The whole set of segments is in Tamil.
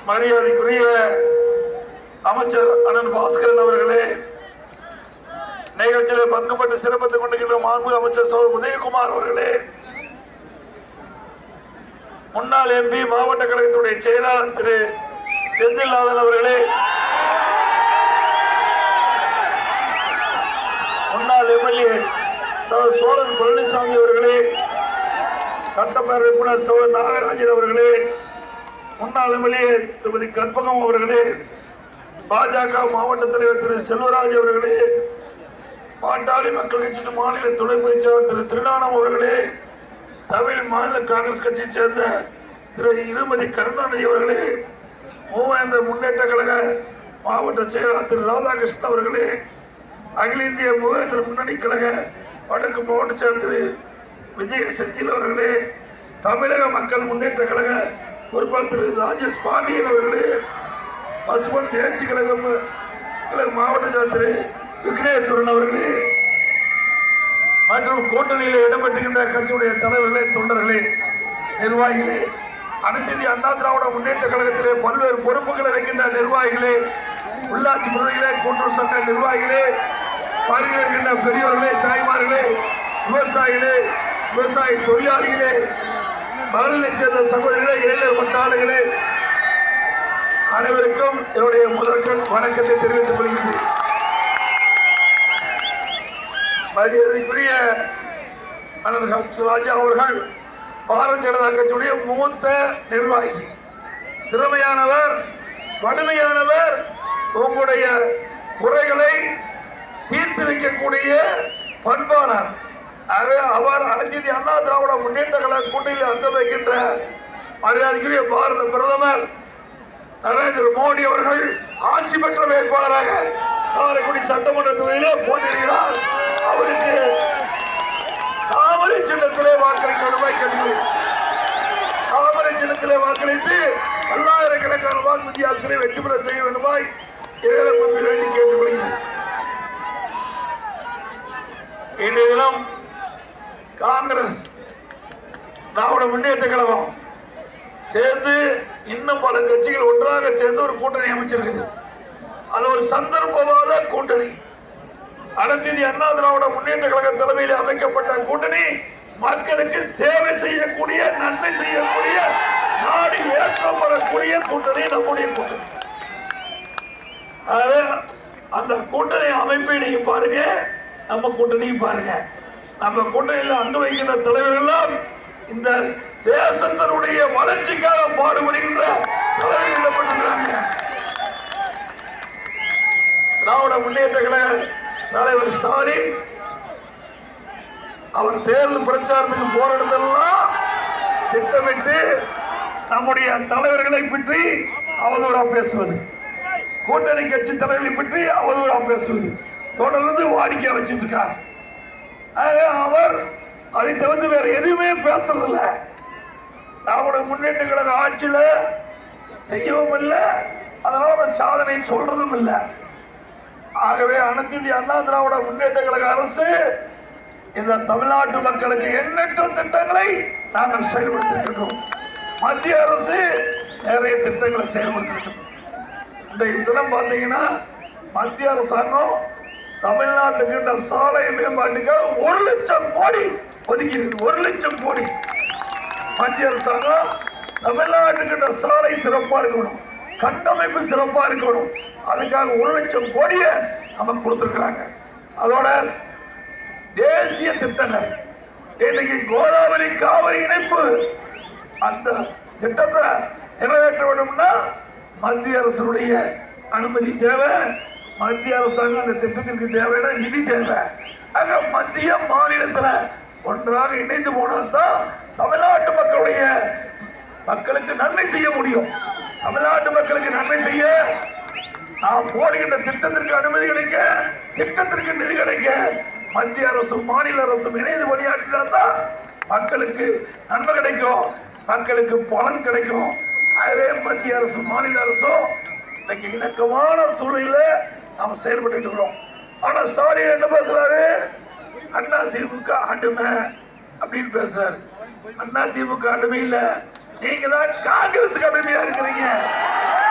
மரியாதைக்குரிய அமைச்சர் அண்ணன் பாஸ்கரன் அவர்களே நிகழ்ச்சியில பங்குபட்டு சிறப்பித்துக் கொண்டிருக்கிற மாண்பு அமைச்சர் சோ உதயகுமார் அவர்களே முன்னாள் எம்பி மாவட்ட கழகத்துடைய செயலாளர் திரு செந்தில்நாதன் அவர்களே முன்னாள் எம்எல்ஏ சோழன் பழனிசாமி அவர்களே சட்டப்பேரவை உறுப்பினர் சோழன் நாகராஜன் அவர்களே முன்னாள் எம்எல்ஏ திருமதி கற்பகம் அவர்களே பாஜக மாவட்ட தலைவர் திரு செல்வராஜ் அவர்களே பாட்டாளி மக்கள் கட்சியின் மாநில துணை பொதுச்செயலாளர் திரு திருநானம் அவர்களே தமிழ் மாநில காங்கிரஸ் கட்சியைச் சேர்ந்த திரு இருமதி கருணாநிதி அவர்களே மூவேந்த முன்னேற்ற கழக மாவட்ட செயலாளர் திரு ராதாகிருஷ்ணன் அவர்களே அகில இந்திய மூவேந்திர முன்னணி கழக வடக்கு மாவட்ட செயலர் திரு விஜய செந்தில் அவர்களே தமிழக மக்கள் முன்னேற்ற கழக பொறுப்பாளர் திரு ராஜேஷ் பாண்டியன் அவர்களே பசுமன் தேசிய கழகம் கழக மாவட்ட செயலர் திரு விக்னேஸ்வரன் அவர்களே மற்றும் கூட்டணியில் இடம்பெற்றுகின்ற கட்சியுடைய தலைவர்களே தொண்டர்களே நிர்வாகிகளே அனைத்து இந்திய அண்ணா திராவிட முன்னேற்ற கழகத்திலே பல்வேறு பொறுப்புகள் இருக்கின்ற நிர்வாகிகளே உள்ளாட்சி முறையிலே கூட்டுறவு சட்ட நிர்வாகிகளே வருகின்ற பெரியவர்களே தாய்மார்களே விவசாயிகளே விவசாய தொழிலாளிகளே மகளிரை சேர்ந்த சகோதரிகளே இளைஞர் பட்டாளர்களே அனைவருக்கும் என்னுடைய முதற்கண் வணக்கத்தை தெரிவித்துக் கொள்கிறேன் மரியாதைக்குரிய அண்ணன் ஹம்ஸ் ராஜா அவர்கள் பாரதிய ஜனதா கட்சியுடைய மூத்த நிர்வாகி திறமையானவர் வலிமையானவர் உங்களுடைய குறைகளை தீர்த்து வைக்கக்கூடிய பண்பாளர் ஆகவே அவர் அனைத்து இந்திய அண்ணா திராவிட முன்னேற்ற கழக கூட்டணியில் அங்க வைக்கின்ற மரியாதைக்குரிய பாரத பிரதமர் நரேந்திர மோடி அவர்கள் ஆட்சி பெற்ற வேட்பாளராக காரைக்குடி சட்டமன்ற தொகுதியிலே போட்டியிடுகிறார் அவருக்கு தாமரை சின்னத்திலே வாக்களிக்க ரூபாய் கல்வி தாமரை சின்னத்திலே வாக்களித்து பல்லாயிரக்கணக்கான வாக்கு வித்தியாசத்திலே வெற்றி பெற செய்ய வேண்டுமாய் ஏழை முன்பில் வேண்டி கேட்டுக்கொள்கிறேன் இன்றைய தினம் காங்கிரஸ் திராவிட முன்னேற்ற கழகம் சேர்ந்து இன்னும் பல கட்சிகள் ஒன்றாக சேர்ந்து ஒரு கூட்டணி அமைச்சிருக்குது அது ஒரு சந்தர்ப்பவாத கூட்டணி அனைத்து இந்திய அண்ணா திராவிட முன்னேற்ற கழக தலைமையில் அமைக்கப்பட்ட கூட்டணி மக்களுக்கு சேவை செய்யக்கூடிய நன்மை செய்யக்கூடிய நாடு ஏற்றப்படக்கூடிய கூட்டணி நம்முடைய கூட்டணி ஆகவே அந்த கூட்டணி அமைப்பை நீங்க பாருங்க நம்ம கூட்டணியும் பாருங்க நம்ம கூட்டணியில் அங்கு வைக்கின்ற தலைவர்கள் எல்லாம் இந்த தேசத்தினுடைய வளர்ச்சிக்காக பாடுபடுகின்ற தலைவர்கள் இடம்பெற்றிருக்கிறாங்க திராவிட முன்னேற்ற கழக தலைவர் ஸ்டாலின் அவர் தேர்தல் பிரச்சாரத்துக்கு போற இடத்தெல்லாம் திட்டமிட்டு நம்முடைய தலைவர்களை பற்றி அவதூறா பேசுவது கூட்டணி கட்சி தலைவர்களை பற்றி அவதூறா பேசுவது தொடர்ந்து வாடிக்கை வச்சிட்டு இருக்கார் ஆக அவர் அதை தவிர்த்து வேற எதுவுமே பேசுறதில்ல நம்முடைய முன்னேற்ற கழக ஆட்சியில செய்யவும் இல்லை அதனால அவர் சாதனை சொல்றதும் இல்லை ஆகவே அனைத்து இந்திய அண்ணா திராவிட முன்னேற்ற கழக அரசு இந்த தமிழ்நாட்டு மக்களுக்கு எண்ணற்ற திட்டங்களை நாங்கள் செயல்படுத்திட்டு இருக்கோம் மத்திய அரசு நிறைய திட்டங்களை செயல்படுத்திட்டு இன்றைக்கு தினம் பார்த்தீங்கன்னா மத்திய அரசாங்கம் தமிழ்நாட்டுக்கு இந்த சாலை மேம்பாட்டுக்கு ஒரு லட்சம் கோடி ஒதுக்கி இருக்கு ஒரு லட்சம் கோடி மத்திய அரசாங்கம் தமிழ்நாட்டுக்கு இந்த சாலை சிறப்பா இருக்கணும் கட்டமைப்பு சிறப்பா இருக்கணும் அதுக்காக ஒரு லட்சம் கோடியை நமக்கு கொடுத்திருக்கிறாங்க அதோட தேசிய திட்டங்கள் இன்னைக்கு கோதாவரி காவிரி இணைப்பு அந்த திட்டத்தை நிறைவேற்ற வேண்டும்னா மத்திய அரசுடைய அனுமதி தேவை மத்திய அரசாங்கம் அந்த திட்டத்திற்கு தேவையான நிதி தேவை ஆக மத்திய மாநிலத்துல ஒன்றாக இணைந்து போனால்தான் தமிழ்நாட்டு மக்களுடைய மக்களுக்கு நன்மை செய்ய முடியும் தமிழ்நாட்டு மக்களுக்கு நன்மை செய்ய நாம் போடுகின்ற திட்டத்திற்கு அனுமதி கிடைக்க திட்டத்திற்கு நிதி கிடைக்க மத்திய அரசும் மாநில அரசும் இணைந்து பணியாற்றினால் தான் மக்களுக்கு நன்மை கிடைக்கும் மக்களுக்கு பலன் கிடைக்கும் ஆகவே மத்திய அரசும் மாநில அரசும் இன்னைக்கு இணக்கமான சூழ்நிலையில நாம் செயல்பட்டு இருக்கிறோம் ஆனா ஸ்டாலின் என்ன பேசுறாரு அண்ணா திமுக ஆண்டுமை அப்படின்னு பேசுறாரு அண்ணா திமுக அடிமை இல்ல நீங்க தான் காங்கிரஸுக்கு அடிமையா இருக்கிறீங்க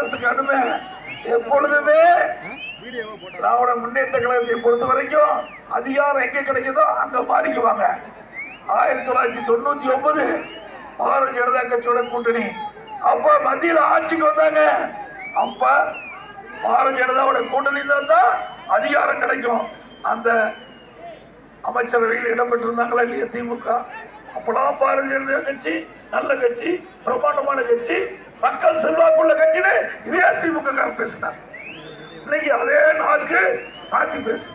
காங்கிரசுக்கு அனுமை எப்பொழுதுமே திராவிட முன்னேற்ற கழகத்தை பொறுத்த வரைக்கும் அதிகாரம் எங்க கிடைக்குதோ அங்க மாறிக்குவாங்க ஆயிரத்தி தொள்ளாயிரத்தி தொண்ணூத்தி ஒன்பது பாரதிய ஜனதா கட்சியோட கூட்டணி அப்ப மத்தியில ஆட்சிக்கு வந்தாங்க அப்ப பாரதிய ஜனதாவோட கூட்டணி தான் அதிகாரம் கிடைக்கும் அந்த அமைச்சரவையில் இடம்பெற்றிருந்தாங்களா இல்லையா திமுக அப்பெல்லாம் பாரதிய ஜனதா கட்சி நல்ல கட்சி பிரம்மாண்டமான கட்சி மக்கள் செல்வாக்குள்ள கட்சின்னு இதே திமுக காரன் பேசினார் இன்னைக்கு அதே நாக்கு மாத்தி பேசு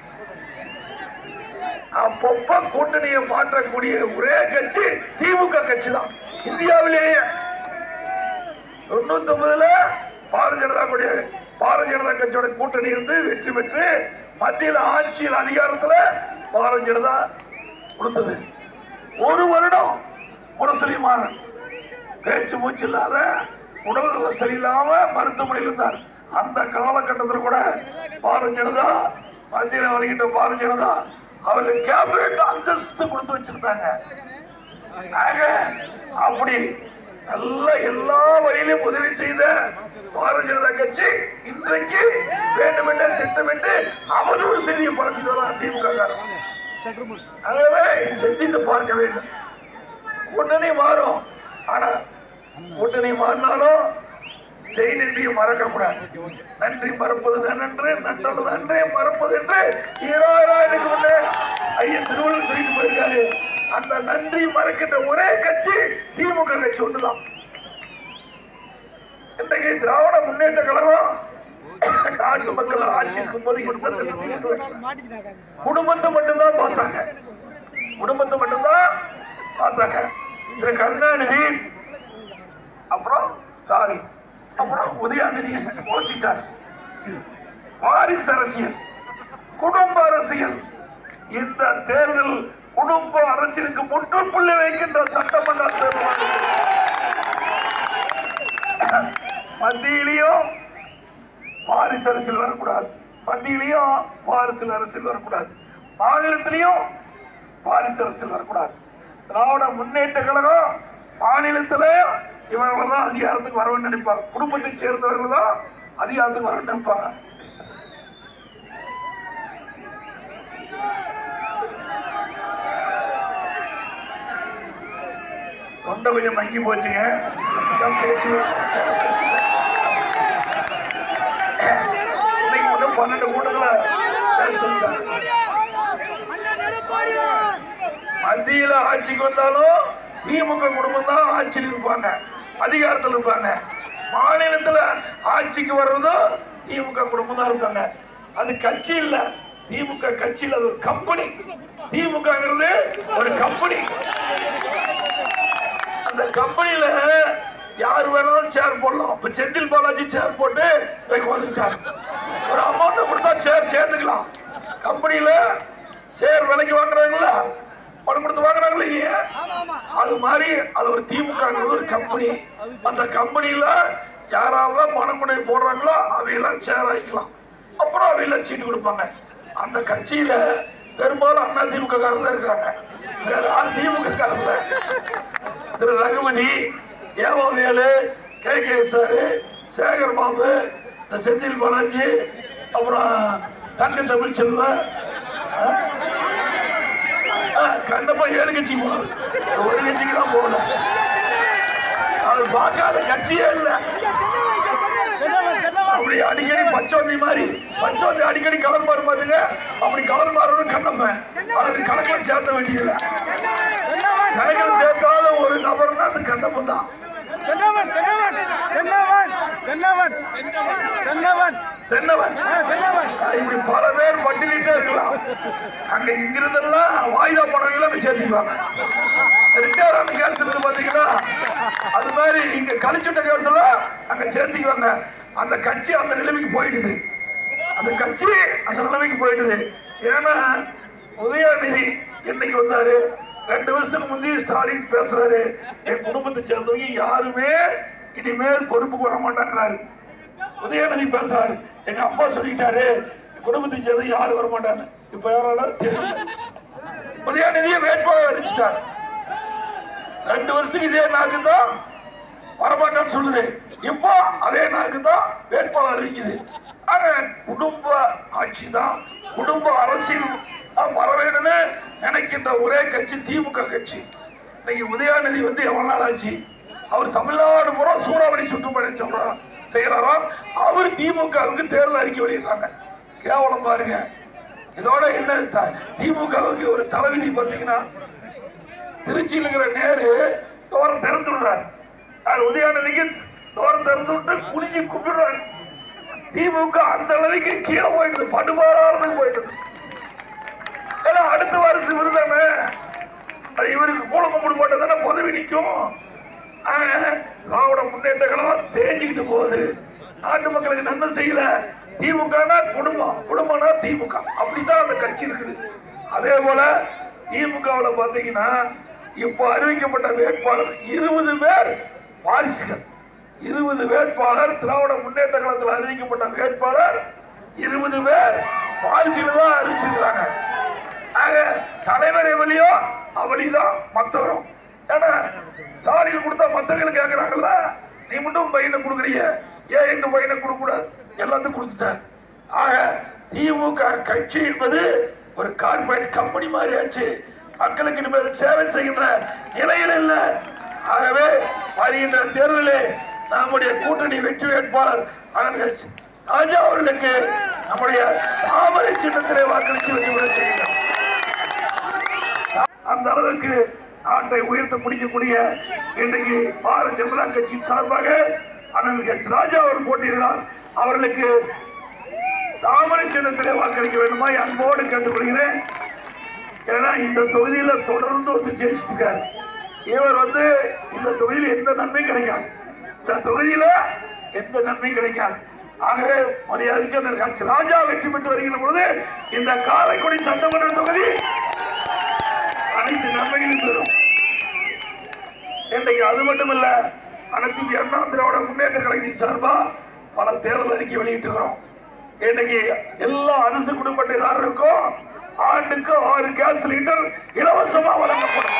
அப்பப்ப கூட்டணியை மாற்றக்கூடிய ஒரே கட்சி திமுக கட்சி தான் இந்தியாவிலேயே தொண்ணூத்தி ஒன்பதுல பாரதிய ஜனதா கூடிய பாரதிய ஜனதா கட்சியோட கூட்டணி இருந்து வெற்றி பெற்று மத்தியில் ஆட்சியில் அதிகாரத்துல பாரதிய ஜனதா கொடுத்தது ஒரு வருடம் முரசொலிமான் பேச்சு மூச்சு இல்லாத உடல் நல சரியில்லாம மருத்துவமனையில் இருந்தார் அந்த காலகட்டத்தில் கூட பாரதிய ஜனதா மத்தியில் வருகின்ற பாரதிய ஜனதா அவருக்கு கேபினட் அந்தஸ்து கொடுத்து வச்சிருந்தாங்க ஆக, அப்படி நல்ல எல்லா வழியிலும் உதவி செய்த பாரதிய ஜனதா கட்சி இன்றைக்கு வேண்டுமென்றே திட்டமிட்டு அவதூறு செய்தியை பரப்பி வரான் திமுக காரன். ஆகவே சிந்தித்து பார்க்க வேண்டும் கூட்டணி மாறும் ஆனா கூட்டணி மாறினாலும் செய் நன்றியை மறக்க கூடாது நன்றி மறப்பது நன்று நன்றது நன்றே மறப்பது என்று ஈராயிரம் முன்னே ஐயன் திருவள்ளுவர் சொல்லிட்டு போயிருக்காரு அந்த நன்றி மறக்கின்ற ஒரே கட்சி திமுக கட்சி ஒண்ணுதான் இன்றைக்கு திராவிட முன்னேற்ற கழகம் நாட்டு மக்கள் ஆட்சி இருக்கும்போது எந்த திட்டத்தையும் கொண்டு வரல. குடும்பத்தை மட்டும்தான் பார்த்தாங்க குடும்பத்தை மட்டும்தான் பார்த்தாங்க திரு கருணாநிதி அப்புறம் சாரி அப்புறம் உதயாநிதி யோசிச்சார் வாரிசு அரசியல் குடும்ப அரசியல் இந்த தேர்தல் குடும்ப அரசியலுக்கு முற்றுப்புள்ளி வைக்கின்ற சட்டமன்ற தேர்தல் மத்தியிலையும் வாரிசு அரசியல் வரக்கூடாது மத்தியிலையும் வாரிசு அரசியல் வரக்கூடாது மாநிலத்திலையும் வாரிசு அரசியல் வரக்கூடாது திராவிட முன்னேற்ற கழகம் மாநிலத்துல இவர்கள் தான் அதிகாரத்துக்கு வரணும்னு நினைப்பாங்க குடும்பத்தை சேர்ந்தவர்கள் தான் அதிகாரத்துக்கு வரணும்னு நினைப்பாங்க தொண்டை கொஞ்சம் மங்கி போச்சுங்க அதான் பேச்சு இன்னைக்கு மட்டும் பன்னெண்டு கூட்டத்துல பேச சொல்லிட்டாங்க மத்தியில ஆட்சிக்கு வந்தாலும் திமுக குடும்பம் தான் ஆட்சியில் இருப்பாங்க அதிகாரத்தில் இருப்பாங்க மாநிலத்துல ஆட்சிக்கு வர்றதும் திமுக குடும்பம் தான் இருப்பாங்க அது கட்சி இல்ல திமுக கட்சி இல்ல அது ஒரு கம்பெனி திமுகங்கிறது ஒரு கம்பெனி அந்த கம்பெனியில யார் வேணாலும் சேர் போடலாம் இப்ப செந்தில் பாலாஜி சேர் போட்டு வந்துருக்காரு ஒரு அமௌண்ட் கொடுத்தா சேர் சேர்த்துக்கலாம் கம்பெனியில சேர் விலைக்கு வாங்குறாங்கல்ல பணம் கொடுத்து வாங்குறாங்களே இல்லையா அது மாதிரி அது ஒரு திமுக ஒரு கம்பெனி அந்த கம்பெனியில யாரெல்லாம் பணம் கொண்டு போடுறாங்களோ அவையெல்லாம் சேர் ஆகிக்கலாம் அப்புறம் அவையெல்லாம் சீட்டு கொடுப்பாங்க அந்த கட்சியில பெரும்பாலும் அண்ணா திமுக காரங்க தான் இருக்கிறாங்க வேற யாரும் திமுக காரங்க Thiru Ragumathi EV Velu K K sir Sekar Babu இந்த செந்தில் பாலாஜி அப்புறம் தங்க தமிழ் செல்வன் கண்டப்பா ஏழு கட்சி போகணும் ஒரு கட்சிக்கு தான் போகணும் அது பார்க்காத கட்சியே இல்லை அப்படி அடிக்கடி பச்சோந்தி மாதிரி பச்சோந்தி அடிக்கடி கலர் மாறு பாருங்க அப்படி கலர் மாறணும் கண்ணப்பன் அதுக்கு கணக்கில் சேர்த்த வேண்டியதில்லை கணக்கில் சேர்க்காத ஒரு நபர்னா அது கண்ணப்பன் தான் தென்னவன் தென்னவன் தென்னவன் தென்னவன் தென்னவன் தென்னவன் ஆ, தென்னவன் இப்படி பல பேர் பட்டியலிட்டே இருக்கலாம் அங்க இங்கிருந்தெல்லாம் வாய்தா பணங்களை சேர்த்துக்குவாங்க ரிட்டையர் ஆன கேஸ் இருந்து பாத்தீங்கன்னா அது மாதிரி இங்க கழிச்சுட்ட கேஸ் எல்லாம் அங்க சேர்த்துக்குவாங்க அந்த கட்சி அந்த நிலைமைக்கு போயிடுது அந்த கட்சி அந்த நிலைமைக்கு போயிடுது ஏன்னா உதயநிதி என்னைக்கு வந்தாரு ரெண்டு வருஷத்துக்கு முந்தைய ஸ்டாலின் பேசுறாரு என் குடும்பத்தை சேர்ந்தவங்க யாருமே இனிமேல் பொறுப்புக்கு வர மாட்டாங்கிறாரு உதயநிதி பேசுறாரு எங்க அப்பா சொல்லிட்டாரு என் குடும்பத்தை சேர்ந்து யாரும் வர மாட்டாங்க இப்ப யாராலும் தெரியல உதயநிதியை வேட்பாளர் அறிவிச்சிட்டார் ரெண்டு வருஷத்துக்கு இதே நாக்கு தான் வரமாட்டேன்னு சொல்லுது இப்போ அதே நாக்கு தான் வேட்பாளர் அறிவிக்குது ஆக குடும்ப ஆட்சி தான் குடும்ப அரசியல் தான் வர வேணும்னு நினைக்கின்ற ஒரே கட்சி திமுக கட்சி இன்னைக்கு உதயாநிதி வந்து எவ்வளவு நாள் ஆச்சு அவர் தமிழ்நாடு பூரா சூறாவளி சுற்றுப்பயணம் சொல்றார் செய்யறாராம் அவர் திமுகவுக்கு தேர்தல் அறிக்கை வெளியிடுறாங்க கேவலம் பாருங்க இதோட என்ன த- திமுகவுக்கு ஒரு தலைவிதி பார்த்தீங்கன்னா திருச்சியில் இருக்கிற நேரு தோரம் திறந்து விடுறார் யார் உதயாநிதிக்கு தோரம் திறந்து விட்டு குனிஞ்சு கும்பிடுறார் திமுக அந்த அளவுக்கு கீழே போயிட்டது படுபாறானது போயிட்டது ஏன்னா அடுத்த வருஷம் விருதானே அது இவருக்கு கூலக்கும்பிடு போட்டதானே பதவி நிற்கும் ஆக, திராவிட முன்னேற்ற கழகம் தேஞ்சுக்கிட்டு போகுது நாட்டு மக்களுக்கு நன்மை செய்யல திமுகனா குடும்பம் குடும்பம்னா திமுக அப்படித்தான் அந்த கட்சி இருக்குது அதே போல திமுகவில் பார்த்தீங்கன்னா இப்போ அறிவிக்கப்பட்ட வேட்பாளர் இருபது பேர் வாரிசுகள் இருபது வேட்பாளர் திராவிட முன்னேற்ற கழகத்தில் அறிவிக்கப்பட்ட வேட்பாளர் இருபது பேர் வாரிசுகள் தான் அறிவிச்சிருக்கிறாங்க ஆக தலைவர் எவளியோ அவளிதான் மத்தவரும் ஏன்னா சாரியில் கொடுத்தா மத்தவங்களுக்கு கேட்கறாங்கல்ல நீ மட்டும் பையனை கொடுக்குறீங்க ஏன் இந்த பையனை கொடுக்க கூடாது எல்லாத்தையும் கொடுத்துட்டார் ஆக திமுக கட்சி என்பது ஒரு கார்பரேட் கம்பெனி மாதிரி ஆச்சு மக்களுக்கு இனிமேல் சேவை செய்கின்ற நிலையில் இல்ல ஆகவே வருகின்ற தேர்தலில் நம்முடைய கூட்டணி வெற்றி வேட்பாளர் அண்ணன் ராஜா அவர்களுக்கு நம்முடைய தாமரை சின்னத்திலே வாக்களித்து வெற்றி பெற செய்கிறோம் அந்த அளவுக்கு நாட்டை உயர்த்த முடிக்கக்கூடிய இன்றைக்கு பாரதிய ஜனதா கட்சியின் சார்பாக அண்ணன் எச் ராஜா அவர் போட்டியிடுகிறார் அவர்களுக்கு தாமரை சின்னத்திலே வாக்களிக்க வேண்டுமா அன்போடு கேட்டுக்கொள்கிறேன் ஏன்னா இந்த தொகுதியில தொடர்ந்து வந்து ஜெயிச்சுட்டு இருக்காரு இவர் வந்து இந்த தொகுதியில் எந்த நன்மையும் கிடைக்காது இந்த தொகுதியில எந்த நன்மையும் கிடைக்காது ஆகவே மரியாதைக்கு அண்ணன் எச் ராஜா வெற்றி பெற்று வருகின்ற பொழுது இந்த காரைக்குடி சட்டமன்ற தொகுதி அனைத்து நன்மைகளும் பெறும் இன்றைக்கு அது மட்டுமல்ல அனைத்து இந்திய அண்ணா திராவிட முன்னேற்ற கழகத்தின் சார்பா பல தேர்தல் அறிக்கை வெளியிட்டிருக்கிறோம் இன்னைக்கு எல்லா அரசு குடும்ப அட்டைதாரருக்கும் ஆண்டுக்கு ஆறு கேஸ் சிலிண்டர் இலவசமா வழங்கப்படும்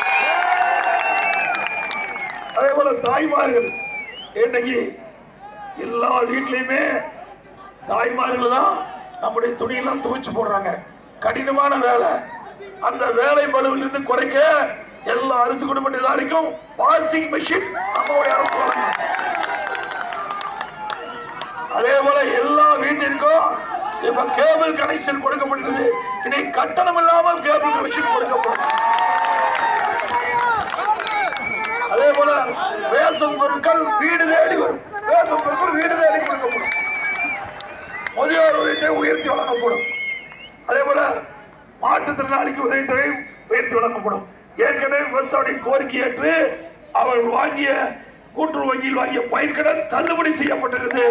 அதே போல தாய்மார்கள் இன்னைக்கு எல்லா வீட்லயுமே தாய்மார்கள் தான் நம்முடைய துணியெல்லாம் துவைச்சு போடுறாங்க கடினமான வேலை அந்த வேலை பளுவிலிருந்து குறைக்க எல்லா அரசு குடும்பத்தினருக்கும் வாஷிங் மெஷின் நம்மளுடைய அரசு வழங்கும் அதே போல எல்லா வீட்டிற்கும் இப்ப கேபிள் கனெக்ஷன் கொடுக்கப்படுகிறது இனி கட்டணம் இல்லாமல் கேபிள் கனெக்ஷன் கொடுக்கப்படும் அதே போல ரேஷன் பொருட்கள் வீடு தேடி வரும் ரேஷன் பொருட்கள் வீடு தேடி கொடுக்கப்படும் முதியோர் உதவித்தை உயர்த்தி வழங்கப்படும் அதே போல மாற்றுத்திறனாளிக்கு உதவித்தொகை உயர்த்தி வழங்கப்படும் ஏற்கனவே விவசாயி கோரிக்கை ஏற்று அவர்கள் வாங்கிய கூட்டுறவு வங்கியில் வாங்கிய பயிர்க்கடன் தள்ளுபடி செய்யப்பட்டிருக்கிறது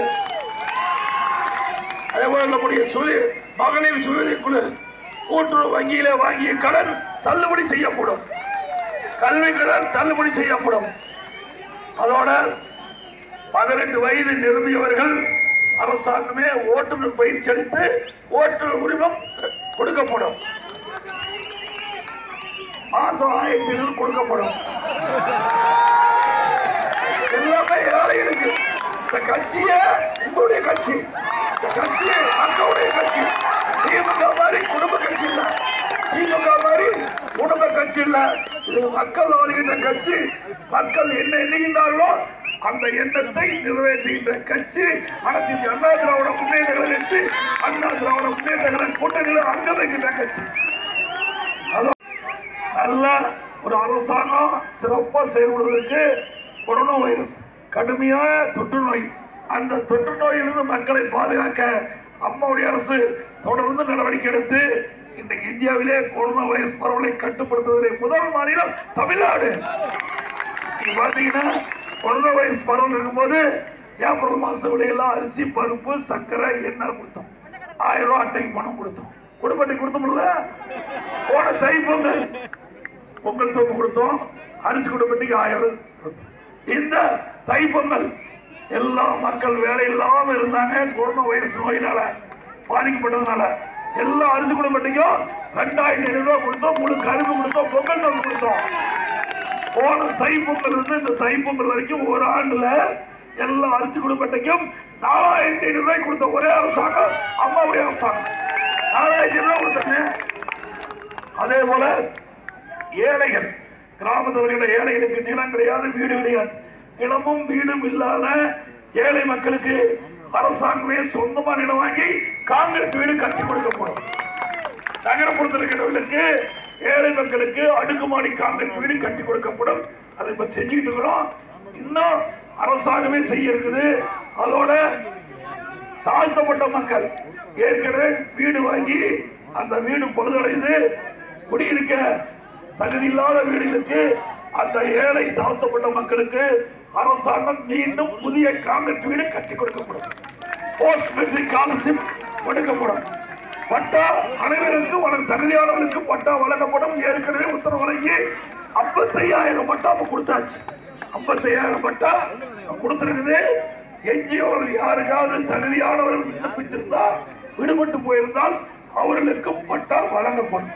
அதே போல நம்முடைய சுழி மகளிர் சுயதை குழு கூட்டுறவு வங்கியில வாங்கிய கடன் தள்ளுபடி செய்யப்படும் கல்வி கடன் தள்ளுபடி செய்யப்படும் அதோட பதினெட்டு வயது நிரம்பியவர்கள் அரசாங்கமே ஓட்டுநர் பயிற்சி அளித்து ஓட்டுநர் உரிமம் கொடுக்கப்படும் மாசம் ஆயிரத்தி ஐநூறு கொடுக்கப்படும் எல்லாமே ஏழைகளுக்கு இந்த கட்சியே உங்களுடைய கட்சி இந்த கட்சி மக்களுடைய கட்சி திமுக மாதிரி குடும்ப கட்சி இல்ல திமுக மாதிரி குடும்ப கட்சி இல்ல இது மக்கள் ஆளுகின்ற கட்சி மக்கள் என்ன எண்ணுகின்றார்களோ அந்த எண்ணத்தை நிறைவேற்றுகின்ற கட்சி அனைத்து இந்திய அண்ணா திராவிட முன்னேற்ற கழக கட்சி அண்ணா திராவிட முன்னேற்ற கழக கூட்டணியில் அங்கம் வைக்கின்ற கட்சி அதோ நல்ல ஒரு அரசாங்கம் சிறப்பாக செயல்படுவதற்கு கொரோனா வைரஸ் கடுமையான தொற்று நோய் அந்த தொற்று நோயிலிருந்து மக்களை பாதுகாக்க அம்மாவுடைய அரசு தொடர்ந்து நடவடிக்கை எடுத்து இன்றைக்கு இந்தியாவிலே கொரோனா வைரஸ் பரவலை கட்டுப்படுத்துவதில் முதல் மாநிலம் தமிழ்நாடு நீங்க பாத்தீங்கன்னா கொரோனா வைரஸ் பரவல் இருக்கும்போது ஏப்ரல் மாசம் விலையெல்லாம் அரிசி பருப்பு சர்க்கரை எண்ணெய் கொடுத்தோம் ஆயிரம் ரூபாய் அட்டைக்கு பணம் கொடுத்தோம் குடும்பத்தை கொடுத்தோம்ல போன தை பொங்கல் பொங்கல் தொப்பு கொடுத்தோம் அரிசி குடும்பத்துக்கு ஆயிரம் கொடுத்தோம். இந்த தை பொங்கல் எல்லா மக்கள் வேலை இல்லாம இருந்தாங்க கொரோனா வைரஸ் நோயினால பாதிக்கப்பட்டதுனால எல்லா அரிசி குடும்பத்துக்கும் ரெண்டாயிரத்தி ஐநூறு ரூபாய் கொடுத்தோம் முழு கரும்பு கொடுத்தோம் பொங்கல் தொப்பு கொடுத்தோம் போன தைப்பொங்கல் இருந்து இந்த தைப்பொங்கல் வரைக்கும் ஒரு ஆண்டுல எல்லா அரிசி குடும்பத்தையும் நாலாயிரத்தி ஐநூறு ரூபாய் கொடுத்த ஒரே அரசாங்கம் அம்மாவுடைய அரசாங்கம் நாலாயிரத்தி ஐநூறு ரூபாய் கொடுத்தாங்க அதே போல ஏழைகள் கிராமத்தில் இருக்கிற ஏழைகளுக்கு நிலம் கிடையாது வீடு கிடையாது நிலமும் வீடும் இல்லாத ஏழை மக்களுக்கு அரசாங்கமே சொந்தமா நிலம் வாங்கி காங்கிரஸ் வீடு கட்டி கொடுக்கப்படும் நகரப்புறத்தில் இருக்கிறவர்களுக்கு ஏழை மக்களுக்கு அடுக்குமாடி காங்கிரஸ் வீடு கட்டி கொடுக்கப்படும் அதை இப்ப செஞ்சுக்கிட்டு இருக்கிறோம் இன்னும் அரசாங்கமே செய்ய இருக்குது அதோட தாழ்த்தப்பட்ட மக்கள் ஏற்கனவே வீடு வாங்கி அந்த வீடு பழுதடைந்து குடியிருக்க தகுதி இல்லாத வீடுகளுக்கு அந்த ஏழை தாழ்த்தப்பட்ட மக்களுக்கு அரசாங்கம் மீண்டும் புதிய காங்கிரஸ் வீடு கட்டி கொடுக்கப்படும் போஸ்ட் மெட்ரிக் ஸ்காலர்ஷிப் கொடுக்கப்படும் பட்டா அனைவருக்கும் வழங்க தகுதியானவர்களுக்கு பட்டா வழங்கப்படும் ஏற்கனவே உத்தரவு வழங்கி ஐம்பத்தையாயிரம் பட்டா இப்ப கொடுத்தாச்சு ஐம்பத்தையாயிரம் பட்டா கொடுத்திருக்குது எஞ்சியவர்கள் யாருக்காவது தகுதியானவர்கள் விண்ணப்பித்திருந்தால் விடுபட்டு போயிருந்தால் அவர்களுக்கும் பட்டா வழங்கப்படும்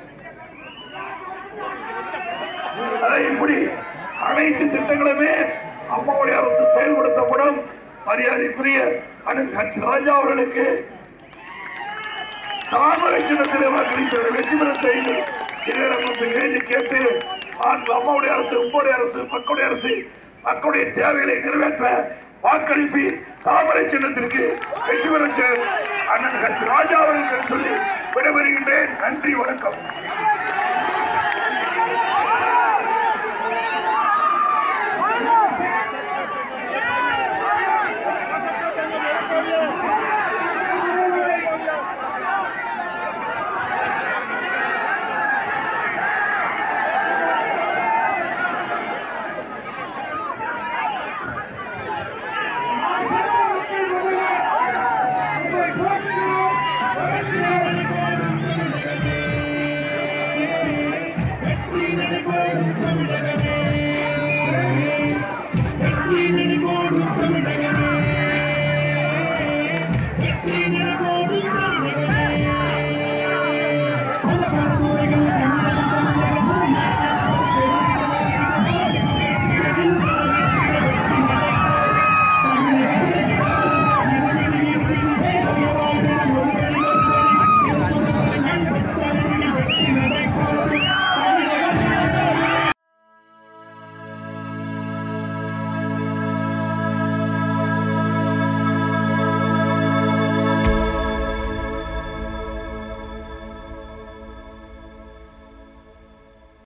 அதை இப்படி அனைத்து திட்டங்களுமே அம்மாவுடைய அரசு செயல்படுத்தப்படும் மரியாதைக்குரிய அண்ணன் ஹச் ராஜா அவர்களுக்கு தாமரை சின்னத்திலே வாக்களித்தவரை வெற்றி பெற செய்து இதற்கு வேண்டி கேட்டு ஆண்டு அம்மாவுடைய அரசு உங்களுடைய அரசு மக்களுடைய அரசு மக்களுடைய தேவைகளை நிறைவேற்ற வாக்களிப்பி தாமரை சின்னத்திற்கு வெற்றி பெற செய்ய அண்ணன் ஹச் ராஜா அவர்களுக்கு சொல்லி விடைபெறுகின்றேன் நன்றி வணக்கம்